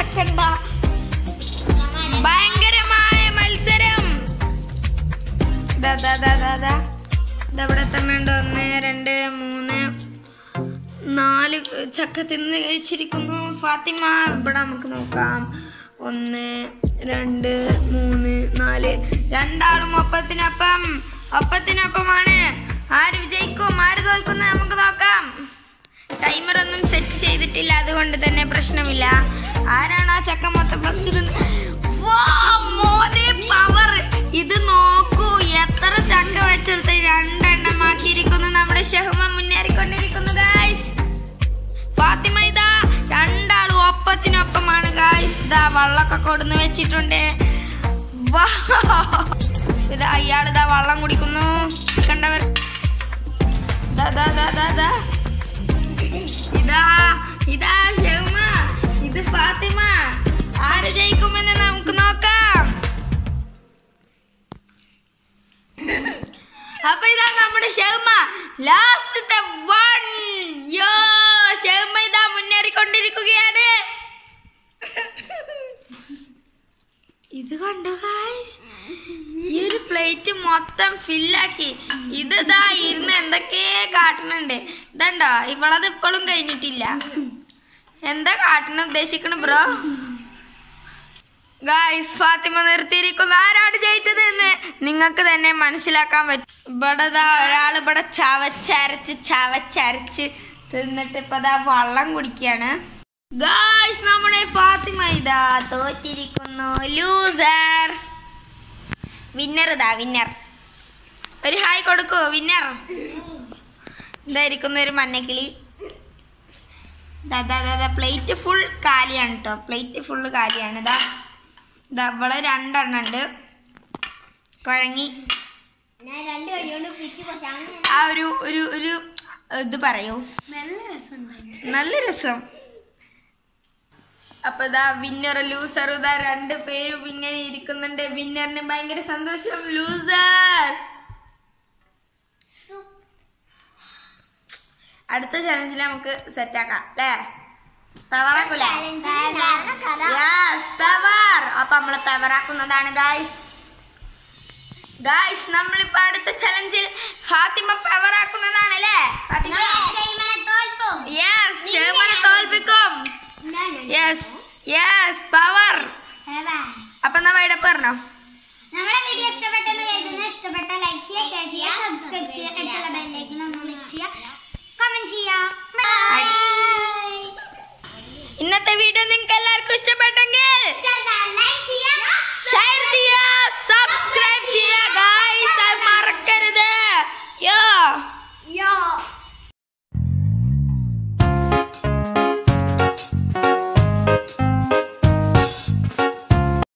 നോക്കണ്ട ഭയങ്കരമായ മത്സരം ദാ, ദാ, ദാ, ദാ, ദാ. ഇതെവിടെ എത്തണുണ്ട് ഒന്ന് രണ്ട് മൂന്ന് നാല് ചക്ക തിന്ന് കഴിച്ചിരിക്കുന്നു ഫാത്തിമ ഇവിടെ നമുക്ക് നോക്കാം ഒന്ന് രണ്ട് മൂന്ന് നാല് രണ്ടാളും ഒപ്പത്തിനൊപ്പം ഒപ്പത്തിനൊപ്പമാണ് ആര് വിജയിക്കും ആര് തോൽക്കും നമുക്ക് നോക്കാം ടൈമർ ഒന്നും സെറ്റ് ചെയ്തിട്ടില്ല അതുകൊണ്ട് തന്നെ പ്രശ്നമില്ല ആരാണ് ആ ചക്ക മൊത്തം ഫസ്റ്റ് പവർ ഇത് നോക്കൂ എത്ര ചക്ക വെച്ചെടുത്ത് രണ്ടെണ്ണം ആക്കിയിരിക്കുന്നു നമ്മുടെ ഷഹുമ മുന്നേറിക്കൊണ്ടിരിക്കുന്നു ഗായ്സ് ഫാത്തിമ ഇതാ രണ്ടാളും ഒപ്പത്തിനൊപ്പമാണ് ഗായ്സ് ഇതാ വള്ളൊക്കെ കൊടുന്ന് വെച്ചിട്ടുണ്ട് വാ. ഇതാ അയാളിതാ വള്ളം കുടിക്കുന്നു കണ്ടവർ ദാ, ദാ, ദാ, ദാ, ദാ. ഇതാ ഇതാ ഷെഹ്മ ഇത് ഫാത്തിമ ആര് ജയിക്കുമെന്ന് നമുക്ക് നോക്കാം അപ്പൊ ഇതാ നമ്മുടെ ഷെഹ്മ ലാസ്റ്റത്തെ വൺ യോ ഷെഹ്മ ഇതാ മുന്നേറിക്കൊണ്ടിരിക്കുകയാണ് ഇത് കണ്ടോ ഗായ്സ് ഈ ഒരു പ്ലേറ്റ് മൊത്തം ഫില്ലാക്കി ഇത് ഇതാ ഇരുന്ന് എന്തൊക്കെ കാട്ടുന്നുണ്ട് ഇതണ്ടോ ഇവളത് ഇപ്പോഴും കഴിഞ്ഞിട്ടില്ല എന്താ കാട്ടണ ഉദ്ദേശിക്കണ ബ്രോ ഗായ്സ് ഫാത്തിമ നിർത്തിയിരിക്കുന്നു ആരാണ് ജയിച്ചത് എന്ന് നിങ്ങൾക്ക് തന്നെ മനസ്സിലാക്കാൻ പറ്റും ഇവിടെ ദാ ഒരാൾ ഇവിടെ ചവച്ചരച്ച് ചവച്ചരച്ച് തിന്നിട്ട് ഇപ്പൊ ദാ വള്ളം കുടിക്കാണ് ഗായ്സ് നമ്മുടെ ഫാത്തിമ ഇതാ തോറ്റിരിക്കുന്നു ലൂസർ വിന്നർ ഇതാ വിന്നർ ഒരു ഹായ് കൊടുക്കൂ വിന്നർ ഇതായിരിക്കുന്ന ഒരു മഞ്ഞക്കിളി പ്ലേറ്റ് ഫുൾ കാലിയാണ് കേട്ടോ പ്ലേറ്റ് ഫുള്ള് കാലിയാണ് ഇതാ ഇതാ ഇവിടെ രണ്ടെണ്ണം ഉണ്ട് കുഴങ്ങി ഞാൻ രണ്ട് കൈ കൊണ്ട് പിച്ച് കുറച്ചാണ് ആ ഒരു ഒരു ഒരു ഇത് പറയൂ നല്ല രസമുണ്ടായിരുന്നു നല്ല രസം അപ്പൊ ഇതാ വിന്നർ ലൂസർ ഇതാ രണ്ട് പേരും ഇങ്ങനെ ഇരിക്കുന്നുണ്ട് വിന്നറിന് ഭയങ്കര സന്തോഷം ലൂസർ അടുത്ത ചലഞ്ചിൽ നമുക്ക് സെറ്റ് ആക്കാം അല്ലേ പവറാക്കൂലേ യെസ് പവർ അപ്പൊ നമ്മള് പവറാക്കുന്നതാണ് ഗായ്സ് ഗായ്സ് നമ്മളിപ്പോ അടുത്ത ചലഞ്ചിൽ ഫാത്തിമ പവറാക്കുന്നതാണ് അല്ലേ ഫാത്തിമ യെസ് ഷെർമനെ തോൽപ്പിക്കും യെസ് യെസ് പവർ അപ്പൊ എന്നാ വൈഡ പറഞ്ഞോ നമ്മുടെ വീഡിയോ ഇഷ്ടപ്പെട്ടെന്ന് കരുതുന്നു ഇഷ്ടപ്പെട്ട ലൈക്ക് ചെയ്യുക ഷെയർ ചെയ്യുക സബ്സ്ക്രൈബ് ചെയ്യുക അടുത്തുള്ള ബെല്ലേക്ക് നമ്മൾ ക്ലിക്ക് ചെയ്യുക കമന്റ് ചെയ്യുക ബൈ ഇന്നത്തെ വീഡിയോ നിങ്ങൾക്ക് എല്ലാവർക്കും ഇഷ്ടപ്പെട്ടെങ്കിൽ ലൈക്ക് ചെയ്യുക ഷെയർ ചെയ്യുക